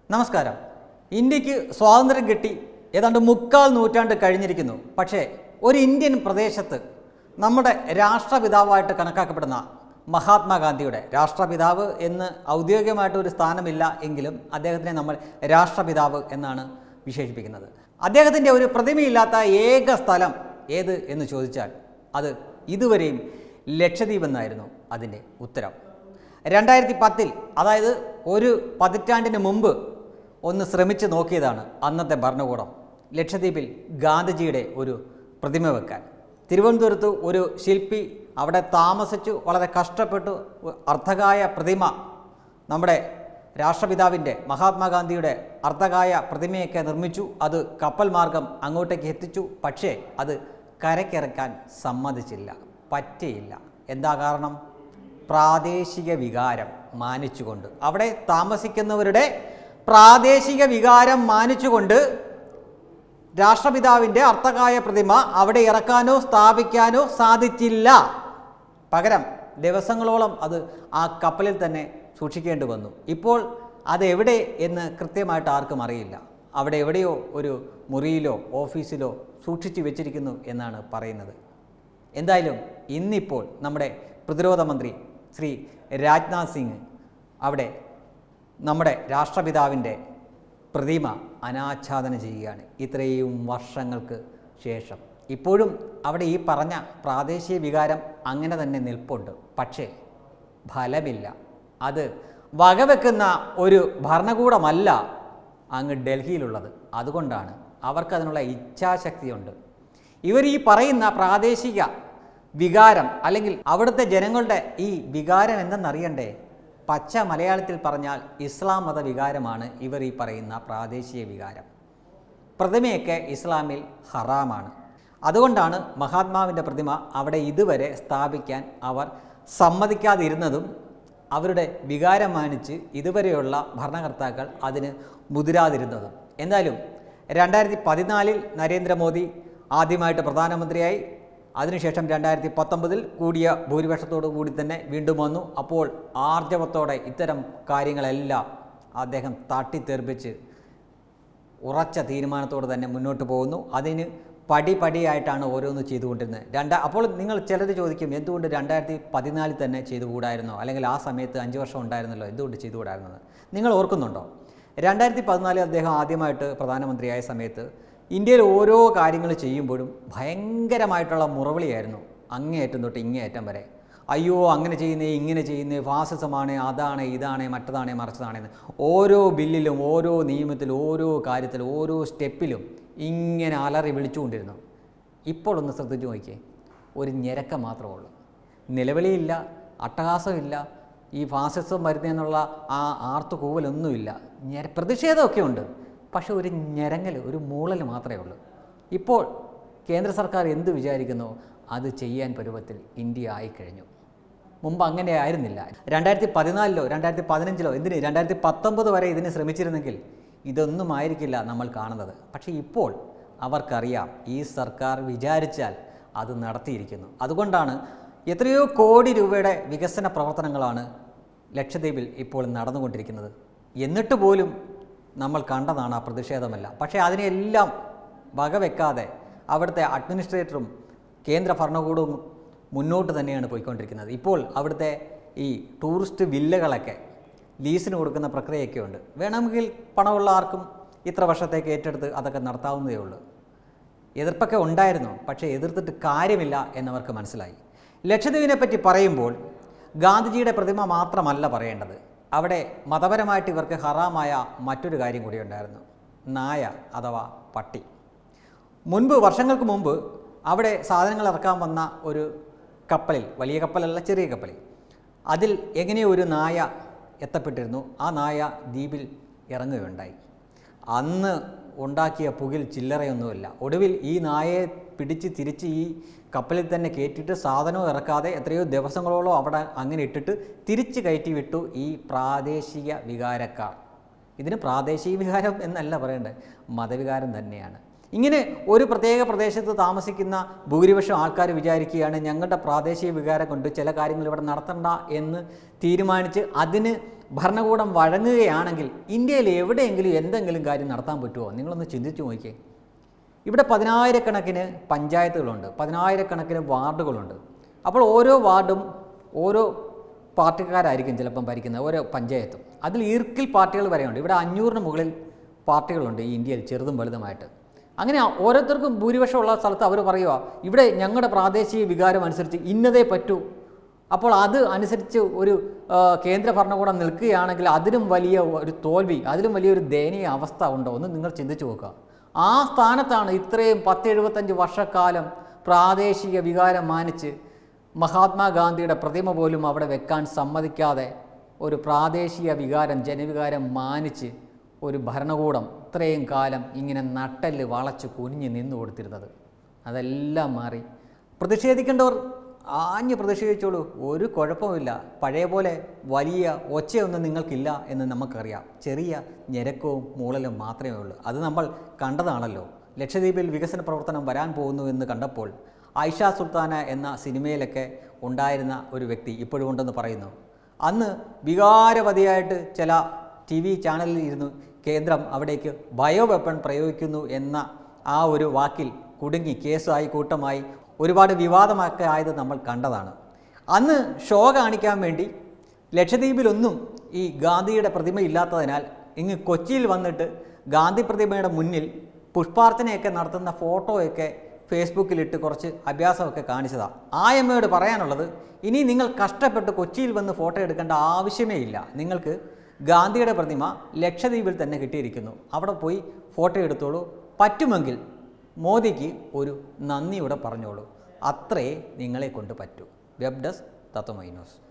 നമസ്കാരം ഇന്ത്യക്ക് സ്വാതന്ത്ര്യം കിട്ടി ഏതാണ്ട് മുക്കാൽ നൂറ്റാണ്ട് കഴിഞ്ഞിരിക്കുന്നു പക്ഷേ ഒരു ഇന്ത്യൻ പ്രദേശത്ത് നമ്മുടെ രാഷ്ട്രപിതാവായിട്ട് കണക്കാക്കപ്പെടുന്ന മഹാത്മാഗാന്ധിയുടെ രാഷ്ട്രപിതാവ് എന്ന് ഔദ്യോഗികമായിട്ട് ഒരു സ്ഥാനമില്ല എങ്കിലും അദ്ദേഹത്തിനെ നമ്മൾ രാഷ്ട്രപിതാവ് എന്നാണ് വിശേഷിപ്പിക്കുന്നത് അദ്ദേഹത്തിൻ്റെ ഒരു പ്രതിമയില്ലാത്ത ഏക സ്ഥലം ഏത് എന്ന് ചോദിച്ചാൽ അത് ഇതുവരെയും ലക്ഷദ്വീപ് എന്നായിരുന്നു അതിൻ്റെ ഉത്തരം രണ്ടായിരത്തി പത്തിൽ അതായത് ഒരു പതിറ്റാണ്ടിന് മുമ്പ് ഒന്ന് ശ്രമിച്ചു നോക്കിയതാണ് അന്നത്തെ ഭരണകൂടം ലക്ഷദ്വീപിൽ ഗാന്ധിജിയുടെ ഒരു പ്രതിമ വെക്കാൻ തിരുവനന്തപുരത്ത് ഒരു ശില്പി അവിടെ താമസിച്ചു വളരെ കഷ്ടപ്പെട്ടു അർത്ഥകായ പ്രതിമ നമ്മുടെ രാഷ്ട്രപിതാവിൻ്റെ മഹാത്മാഗാന്ധിയുടെ അർത്ഥകായ പ്രതിമയൊക്കെ നിർമ്മിച്ചു അത് കപ്പൽ മാർഗം അങ്ങോട്ടേക്ക് എത്തിച്ചു പക്ഷേ അത് കരക്കിറക്കാൻ സമ്മതിച്ചില്ല പറ്റിയില്ല എന്താ കാരണം പ്രാദേശിക വികാരം മാനിച്ചുകൊണ്ട് അവിടെ താമസിക്കുന്നവരുടെ പ്രാദേശിക വികാരം മാനിച്ചുകൊണ്ട് രാഷ്ട്രപിതാവിൻ്റെ അർത്ഥകായ പ്രതിമ അവിടെ ഇറക്കാനോ സ്ഥാപിക്കാനോ സാധിച്ചില്ല പകരം ദിവസങ്ങളോളം അത് ആ കപ്പലിൽ തന്നെ സൂക്ഷിക്കേണ്ടി വന്നു ഇപ്പോൾ അതെവിടെ എന്ന് കൃത്യമായിട്ട് ആർക്കും അറിയില്ല അവിടെ എവിടെയോ ഒരു മുറിയിലോ ഓഫീസിലോ സൂക്ഷിച്ചു വെച്ചിരിക്കുന്നു എന്നാണ് പറയുന്നത് എന്തായാലും ഇന്നിപ്പോൾ നമ്മുടെ പ്രതിരോധ മന്ത്രി ശ്രീ രാജ്നാഥ് സിംഗ് അവിടെ നമ്മുടെ രാഷ്ട്രപിതാവിൻ്റെ പ്രതിമ അനാച്ഛാദനം ചെയ്യുകയാണ് ഇത്രയും വർഷങ്ങൾക്ക് ശേഷം ഇപ്പോഴും അവിടെ ഈ പറഞ്ഞ പ്രാദേശിക വികാരം അങ്ങനെ തന്നെ നിൽപ്പുണ്ട് പക്ഷേ ഫലമില്ല അത് വകവെക്കുന്ന ഒരു ഭരണകൂടമല്ല അങ്ങ് ഡൽഹിയിലുള്ളത് അതുകൊണ്ടാണ് അവർക്കതിനുള്ള ഇച്ഛാശക്തിയുണ്ട് ഇവർ ഈ പറയുന്ന പ്രാദേശിക വികാരം അല്ലെങ്കിൽ അവിടുത്തെ ജനങ്ങളുടെ ഈ വികാരം എന്തെന്നറിയണ്ടേ പച്ച മലയാളത്തിൽ പറഞ്ഞാൽ ഇസ്ലാം മത വികാരമാണ് ഇവർ ഈ പറയുന്ന പ്രാദേശിക വികാരം പ്രതിമയൊക്കെ ഇസ്ലാമിൽ ഹറാമാണ് അതുകൊണ്ടാണ് മഹാത്മാവിൻ്റെ പ്രതിമ അവിടെ ഇതുവരെ സ്ഥാപിക്കാൻ അവർ സമ്മതിക്കാതിരുന്നതും അവരുടെ വികാരം മാനിച്ച് ഇതുവരെയുള്ള ഭരണകർത്താക്കൾ അതിന് മുതിരാതിരുന്നതും എന്തായാലും രണ്ടായിരത്തി പതിനാലിൽ നരേന്ദ്രമോദി ആദ്യമായിട്ട് പ്രധാനമന്ത്രിയായി അതിനുശേഷം രണ്ടായിരത്തി പത്തൊമ്പതിൽ കൂടിയ ഭൂരിപക്ഷത്തോടു കൂടി തന്നെ വീണ്ടും വന്നു അപ്പോൾ ആർജവത്തോടെ ഇത്തരം കാര്യങ്ങളെല്ലാം അദ്ദേഹം തട്ടിത്തെറിപ്പിച്ച് ഉറച്ച തീരുമാനത്തോടെ തന്നെ മുന്നോട്ട് പോകുന്നു അതിന് പടി പടിയായിട്ടാണ് ഓരോന്ന് ചെയ്തുകൊണ്ടിരുന്നത് രണ്ടാ അപ്പോൾ നിങ്ങൾ ചിലർ ചോദിക്കും എന്തുകൊണ്ട് രണ്ടായിരത്തി പതിനാലിൽ തന്നെ ചെയ്തുകൂടായിരുന്നോ അല്ലെങ്കിൽ ആ സമയത്ത് അഞ്ച് വർഷം ഉണ്ടായിരുന്നല്ലോ എന്തുകൊണ്ട് ചെയ്തുകൂടായിരുന്നത് നിങ്ങൾ ഓർക്കുന്നുണ്ടോ രണ്ടായിരത്തി പതിനാലിൽ അദ്ദേഹം ആദ്യമായിട്ട് പ്രധാനമന്ത്രിയായ സമയത്ത് ഇന്ത്യയിൽ ഓരോ കാര്യങ്ങൾ ചെയ്യുമ്പോഴും ഭയങ്കരമായിട്ടുള്ള മുറവിളിയായിരുന്നു അങ്ങേയറ്റം തൊട്ട് ഇങ്ങേയറ്റം വരെ അയ്യോ അങ്ങനെ ചെയ്യുന്നേ ഇങ്ങനെ ചെയ്യുന്നേ ഫാസിസമാണ് അതാണ് ഇതാണ് മറ്റതാണ് മറിച്ചതാണെന്ന് ഓരോ ബില്ലിലും ഓരോ നിയമത്തിലും ഓരോ കാര്യത്തിലും ഓരോ സ്റ്റെപ്പിലും ഇങ്ങനെ അലറി വിളിച്ചുകൊണ്ടിരുന്നു ഇപ്പോൾ ഒന്ന് ശ്രദ്ധിച്ചു നോക്കിയേ ഒരു ഞെരക്ക മാത്രമേ ഉള്ളൂ നിലവിളിയില്ല അട്ടഹാസമില്ല ഈ ഫാസിസം വരുന്നതെന്നുള്ള ആ ആർത്തു കൂവലൊന്നുമില്ല ഞെര പ്രതിഷേധമൊക്കെ ഉണ്ട് പക്ഷെ ഒരു ഞെരങ്ങൽ ഒരു മൂളൽ മാത്രമേ ഉള്ളൂ ഇപ്പോൾ കേന്ദ്ര സർക്കാർ എന്ത് വിചാരിക്കുന്നോ അത് ചെയ്യാൻ പരുവത്തിൽ ഇന്ത്യ ആയിക്കഴിഞ്ഞു മുമ്പ് അങ്ങനെ ആയിരുന്നില്ല രണ്ടായിരത്തി പതിനാലിലോ രണ്ടായിരത്തി പതിനഞ്ചിലോ എന്തിന് രണ്ടായിരത്തി പത്തൊമ്പത് വരെ ഇതിന് ശ്രമിച്ചിരുന്നെങ്കിൽ ഇതൊന്നും ആയിരിക്കില്ല നമ്മൾ കാണുന്നത് പക്ഷേ ഇപ്പോൾ അവർക്കറിയാം ഈ സർക്കാർ വിചാരിച്ചാൽ അത് നടത്തിയിരിക്കുന്നു അതുകൊണ്ടാണ് എത്രയോ കോടി രൂപയുടെ വികസന പ്രവർത്തനങ്ങളാണ് ലക്ഷദ്വീപിൽ ഇപ്പോൾ നടന്നുകൊണ്ടിരിക്കുന്നത് എന്നിട്ട് പോലും നമ്മൾ കണ്ടതാണ് ആ പ്രതിഷേധമെല്ലാം പക്ഷേ അതിനെല്ലാം വകവെക്കാതെ അവിടുത്തെ അഡ്മിനിസ്ട്രേറ്ററും കേന്ദ്ര ഭരണകൂടവും മുന്നോട്ട് തന്നെയാണ് പോയിക്കൊണ്ടിരിക്കുന്നത് ഇപ്പോൾ അവിടുത്തെ ഈ ടൂറിസ്റ്റ് വില്ലകളൊക്കെ ലീസിന് കൊടുക്കുന്ന പ്രക്രിയയൊക്കെ ഉണ്ട് വേണമെങ്കിൽ പണമുള്ള ആർക്കും ഇത്ര വർഷത്തേക്ക് ഏറ്റെടുത്ത് അതൊക്കെ നടത്താവുന്നതേ ഉള്ളൂ എതിർപ്പൊക്കെ ഉണ്ടായിരുന്നു പക്ഷേ എതിർത്തിട്ട് കാര്യമില്ല എന്നവർക്ക് മനസ്സിലായി ലക്ഷദ്വീപിനെ പറ്റി പറയുമ്പോൾ ഗാന്ധിജിയുടെ പ്രതിമ മാത്രമല്ല പറയേണ്ടത് അവിടെ മതപരമായിട്ട് ഇവർക്ക് ഹറാമായ മറ്റൊരു കാര്യം കൂടി ഉണ്ടായിരുന്നു നായ അഥവാ പട്ടി മുൻപ് വർഷങ്ങൾക്ക് മുമ്പ് അവിടെ സാധനങ്ങൾ ഇറക്കാൻ വന്ന ഒരു കപ്പലിൽ വലിയ കപ്പലല്ല ചെറിയ കപ്പലിൽ അതിൽ എങ്ങനെയോ ഒരു നായ എത്തപ്പെട്ടിരുന്നു ആ നായ ദ്വീപിൽ ഇറങ്ങുകയുണ്ടായി അന്ന് ഉണ്ടാക്കിയ പുകിൽ ചില്ലറയൊന്നുമില്ല ഒടുവിൽ ഈ നായയെ പിടിച്ച് തിരിച്ച് ഈ കപ്പലിൽ തന്നെ കയറ്റിയിട്ട് സാധനവും ഇറക്കാതെ എത്രയോ ദിവസങ്ങളോളം അവിടെ അങ്ങനെ ഇട്ടിട്ട് തിരിച്ച് കയറ്റി വിട്ടു ഈ പ്രാദേശിക വികാരക്കാർ ഇതിന് പ്രാദേശിക വികാരം എന്നല്ല പറയേണ്ടത് മതവികാരം തന്നെയാണ് ഇങ്ങനെ ഒരു പ്രത്യേക പ്രദേശത്ത് താമസിക്കുന്ന ഭൂരിപക്ഷം ആൾക്കാർ വിചാരിക്കുകയാണ് ഞങ്ങളുടെ പ്രാദേശിക വികാരം കൊണ്ട് ചില കാര്യങ്ങൾ ഇവിടെ നടത്തണ്ട എന്ന് തീരുമാനിച്ച് അതിന് ഭരണകൂടം വഴങ്ങുകയാണെങ്കിൽ ഇന്ത്യയിൽ എവിടെയെങ്കിലും എന്തെങ്കിലും കാര്യം നടത്താൻ പറ്റുമോ നിങ്ങളൊന്ന് ചിന്തിച്ചു നോക്കിയേ ഇവിടെ പതിനായിരക്കണക്കിന് പഞ്ചായത്തുകളുണ്ട് പതിനായിരക്കണക്കിന് വാർഡുകളുണ്ട് അപ്പോൾ ഓരോ വാർഡും ഓരോ പാർട്ടിക്കാരായിരിക്കും ചിലപ്പം ഭരിക്കുന്നത് ഓരോ പഞ്ചായത്തും അതിൽ ഈർക്കിൽ പാർട്ടികൾ വരെയുണ്ട് ഇവിടെ അഞ്ഞൂറിന് മുകളിൽ പാർട്ടികളുണ്ട് ഈ ഇന്ത്യയിൽ ചെറുതും വലുതുമായിട്ട് അങ്ങനെ ഓരോരുത്തർക്കും ഭൂരിപക്ഷമുള്ള സ്ഥലത്ത് അവർ പറയുക ഇവിടെ ഞങ്ങളുടെ പ്രാദേശിക വികാരം അനുസരിച്ച് ഇന്നതേ പറ്റൂ അപ്പോൾ അത് അനുസരിച്ച് ഒരു ആ, കേന്ദ്ര ഭരണകൂടം നിൽക്കുകയാണെങ്കിൽ അതിലും വലിയ ഒരു തോൽവി അതിലും വലിയൊരു ദയനീയ അവസ്ഥ ഉണ്ടോ എന്ന് നിങ്ങൾ ചിന്തിച്ചു നോക്കുക ആ സ്ഥാനത്താണ് ഇത്രയും പത്ത് എഴുപത്തഞ്ച് വർഷക്കാലം പ്രാദേശിക വികാരം മാനിച്ച് മഹാത്മാഗാന്ധിയുടെ പ്രതിമ പോലും അവിടെ വെക്കാൻ സമ്മതിക്കാതെ ഒരു പ്രാദേശിക വികാരം ജനവികാരം മാനിച്ച് ഒരു ഭരണകൂടം ഇത്രയും കാലം ഇങ്ങനെ നട്ടല് വളച്ച് കുനിഞ്ഞ് നിന്നു കൊടുത്തിരുന്നത് അതെല്ലാം മാറി പ്രതിഷേധിക്കേണ്ടവർ ആഞ്ഞ് പ്രതിഷേധിച്ചോളൂ ഒരു കുഴപ്പമില്ല പഴയ പോലെ വലിയ ഒച്ചയൊന്നും നിങ്ങൾക്കില്ല എന്ന് നമുക്കറിയാം ചെറിയ ഞെരക്കവും മൂളലും മാത്രമേ ഉള്ളൂ അത് നമ്മൾ കണ്ടതാണല്ലോ ലക്ഷദ്വീപിൽ വികസന പ്രവർത്തനം വരാൻ പോകുന്നു എന്ന് കണ്ടപ്പോൾ ഐഷ സുൽത്താന എന്ന സിനിമയിലൊക്കെ ഉണ്ടായിരുന്ന ഒരു വ്യക്തി ഇപ്പോഴും ഉണ്ടെന്ന് പറയുന്നു അന്ന് വികാരവതിയായിട്ട് ചില ടി വി ചാനലിൽ ഇരുന്ന് കേന്ദ്രം അവിടേക്ക് ബയോ വെപ്പൺ പ്രയോഗിക്കുന്നു എന്ന ആ ഒരു വാക്കിൽ കുടുങ്ങി കേസായി കൂട്ടമായി ഒരുപാട് വിവാദമൊക്കെ ആയത് നമ്മൾ കണ്ടതാണ് അന്ന് ഷോ കാണിക്കാൻ വേണ്ടി ലക്ഷദ്വീപിലൊന്നും ഈ ഗാന്ധിയുടെ പ്രതിമ ഇല്ലാത്തതിനാൽ ഇങ്ങ് കൊച്ചിയിൽ വന്നിട്ട് ഗാന്ധി പ്രതിമയുടെ മുന്നിൽ പുഷ്പാർച്ചനയൊക്കെ നടത്തുന്ന ഫോട്ടോയൊക്കെ ഫേസ്ബുക്കിലിട്ട് കുറച്ച് അഭ്യാസമൊക്കെ കാണിച്ചതാണ് ആ എമ്മയോട് പറയാനുള്ളത് ഇനി നിങ്ങൾ കഷ്ടപ്പെട്ട് കൊച്ചിയിൽ വന്ന് ഫോട്ടോ എടുക്കേണ്ട ആവശ്യമേ ഇല്ല നിങ്ങൾക്ക് ഗാന്ധിയുടെ പ്രതിമ ലക്ഷദ്വീപിൽ തന്നെ കിട്ടിയിരിക്കുന്നു അവിടെ പോയി ഫോട്ടോ എടുത്തോളൂ പറ്റുമെങ്കിൽ മോദിക്ക് ഒരു നന്ദിയോടെ പറഞ്ഞോളൂ അത്രേ നിങ്ങളെ കൊണ്ട് പറ്റൂ വെബ് ഡെസ്ക് തത്വമൈ ന്യൂസ്